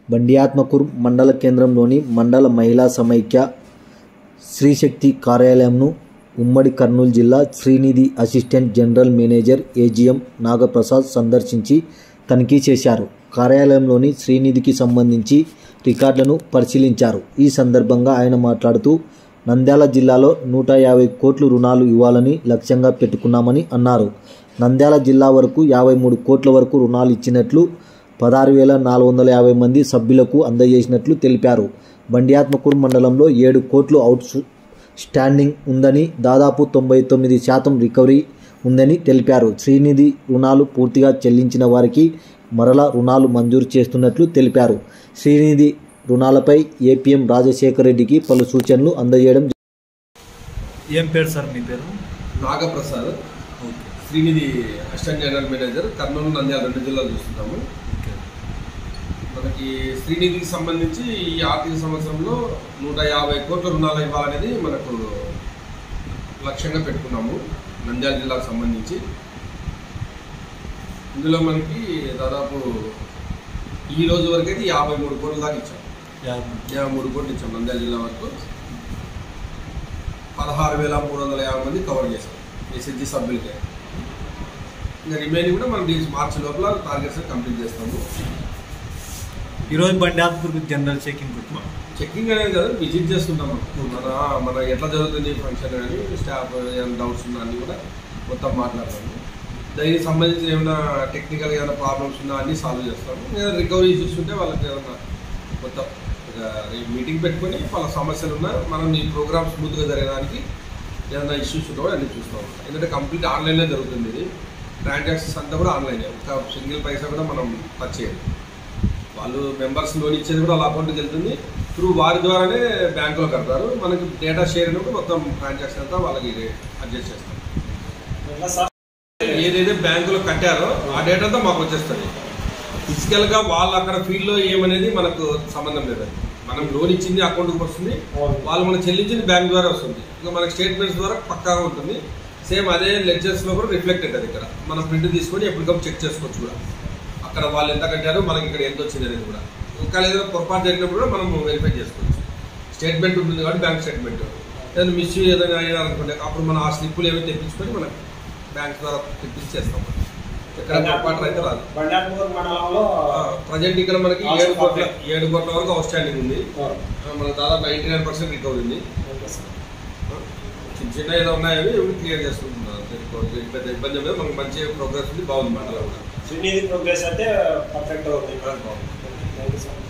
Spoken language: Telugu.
బండియాత్మకూరు మండల కేంద్రంలోని మండల మహిళా సమైక్య శ్రీశక్తి కార్యాలయంను ఉమ్మడి కర్నూలు జిల్లా Srinidhi assistant general manager AGM Nagaprasad సందర్శించి తనిఖీ చేశారు కార్యాలయంలోని శ్రీనిధికి సంబంధించి రికార్డులను పరిశీలించారు ఈ సందర్భంగా ఆయన మాట్లాడుతూ నంద్యాల జిల్లాలో నూట యాభై కోట్లు రుణాలు ఇవ్వాలని లక్ష్యంగా పెట్టుకున్నామని అన్నారు నంద్యాల జిల్లా వరకు యాభై మూడు కోట్ల వరకు రుణాలు ఇచ్చినట్లు పదహారు వేల నాలుగు వందల యాభై మంది సభ్యులకు అందజేసినట్లు తెలిపారు బండియాత్మకూరు మండలంలో ఏడు కోట్లు అవుట్ స్టాండింగ్ ఉందని దాదాపు తొంభై తొమ్మిది శాతం రికవరీ ఉందని తెలిపారు శ్రీనిధి రుణాలు పూర్తిగా చెల్లించిన వారికి మరల రుణాలు మంజూరు చేస్తున్నట్లు తెలిపారు శ్రీనిధి రుణాలపై ఏపీఎం రాజశేఖర రెడ్డికి పలు సూచనలు అందజేయడం ఏం పేరు సార్ మీ పేరు Nagaprasad okay Srinidhi assistant general manager Kurnool Nandyal రెండు జిల్లాలు చూస్తున్నాము ఓకే మనకి శ్రీనిధికి సంబంధించి ఈ ఆర్థిక సంవత్సరంలో నూట యాభై కోట్ల రుణాలు ఇవ్వాలనేది మనకు లక్ష్యంగా పెట్టుకున్నాము నంద్యాల జిల్లాకు సంబంధించి ఇందులో మనకి దాదాపు ఈ రోజు వరకు అయితే యాభై మూడు కోట్ల దాకా ఇచ్చాం యాభై యాభై మూడు కోట్లు ఇచ్చాం నంద్యాల జిల్లా వరకు పదహారు వేల మూడు వందల యాభై మంది కవర్ చేశాం ఎస్హెచ్జి సభ్యులకే ఇంకా రిమైనింగ్ కూడా మనం దీని మార్చి లోపల టార్గెట్స్ కంప్లీట్ చేస్తాము ఈరోజు బండి ఆత్మకూరు జనరల్ చెకింగ్ వచ్చాం చెక్కింగ్ అనేది కదా విజిట్ చేస్తుంటాం మనం. మన మన ఎట్లా జరుగుతుంది ఫంక్షన్ అని స్టాఫ్ ఏమైనా డౌట్స్ ఉన్నా అన్ని కూడా మొత్తం మాట్లాడతాము దానికి సంబంధించి ఏమైనా టెక్నికల్ ఏమైనా ప్రాబ్లమ్స్ ఉన్నా అన్ని సాల్వ్ చేస్తాము ఏదైనా రికవరీ ఇష్యూస్ ఉంటే వాళ్ళకి ఏమైనా మొత్తం మీటింగ్ పెట్టుకొని వాళ్ళ సమస్యలు ఉన్నా మనం ఈ ప్రోగ్రామ్ స్మూత్గా జరగడానికి ఏదైనా ఇష్యూస్ ఉన్నా కూడా అన్ని చూస్తాం ఎందుకంటే కంప్లీట్ ఆన్లైన్లో జరుగుతుంది ఇది ట్రాన్సాక్షన్స్ అంతా కూడా ఆన్లైన్ ఒక సింగిల్ పైసా కూడా మనం టచ్ చేయాలి వాళ్ళు మెంబర్స్ లోన్ ఇచ్చేది కూడా వాళ్ళ అకౌంట్కి వెళ్తుంది త్రూ వారి ద్వారానే బ్యాంకులో కడతారు మనకి డేటా షేర్ అయినప్పుడు మొత్తం ట్రాన్సాక్షన్ అంతా వాళ్ళకి అడ్జస్ట్ చేస్తాం ఏదైతే బ్యాంకులో కట్టారో ఆ డేటా అంతా మాకు వచ్చేస్తుంది ఫిజికల్గా వాళ్ళు అక్కడ ఫీల్డ్లో ఏమనేది మనకు సంబంధం లేదు మనం లోన్ ఇచ్చింది అకౌంట్కి వస్తుంది వాళ్ళు మనం చెల్లించింది బ్యాంక్ ద్వారా వస్తుంది ఇంకా మనకి స్టేట్మెంట్స్ ద్వారా పక్కాగా ఉంటుంది సేమ్ అదే లెక్చర్స్లో కూడా రిఫ్లెక్ట్ అవుతుంది ఇక్కడ మనం ప్రింట్ తీసుకొని ఎప్పటికప్పుడు చెక్ చేసుకోవచ్చు కూడా అక్కడ వాళ్ళు ఎంత కట్టారో మనకి ఇక్కడ ఎంత వచ్చింది అనేది కూడా ఇంకా ఏదైనా పొరపాటు జరిగినప్పుడు కూడా మనం వెరిఫై చేసుకోవచ్చు స్టేట్మెంట్ ఉంటుంది కాబట్టి బ్యాంక్ స్టేట్మెంట్ ఏదైనా మిస్ ఏదైనా అయినా అనుకోండి అప్పుడు మనం ఆ స్లిప్పులు ఏమైనా తెప్పించుకొని మనం బ్యాంక్ ద్వారా తెప్పించి చేస్తాం ఎక్కడ పొరపాటు అయితే రాదు బండాపూర్ మండలంలో ప్రజెంట్ ఇక్కడ మనకి ఏడు కోట్ల ఏడు కోట్ల వరకు అవుట్ స్టాండింగ్ ఉంది మనకు దాదాపు నైంటీ నైన్ పర్సెంట్ రికవరీ ఉంది చిన్న చిన్న ఏదో ఉన్నాయని క్లియర్ చేసుకుంటున్నారు పెద్ద ఇబ్బంది లేదు మనకు మంచి ప్రోగ్రెస్ ఉంది బాగుంది మండలం కూడా శ్రీనిధి ప్రోగ్రెస్ అయితే పర్ఫెక్ట్ ఉంది థ్యాంక్ యూ సో మచ్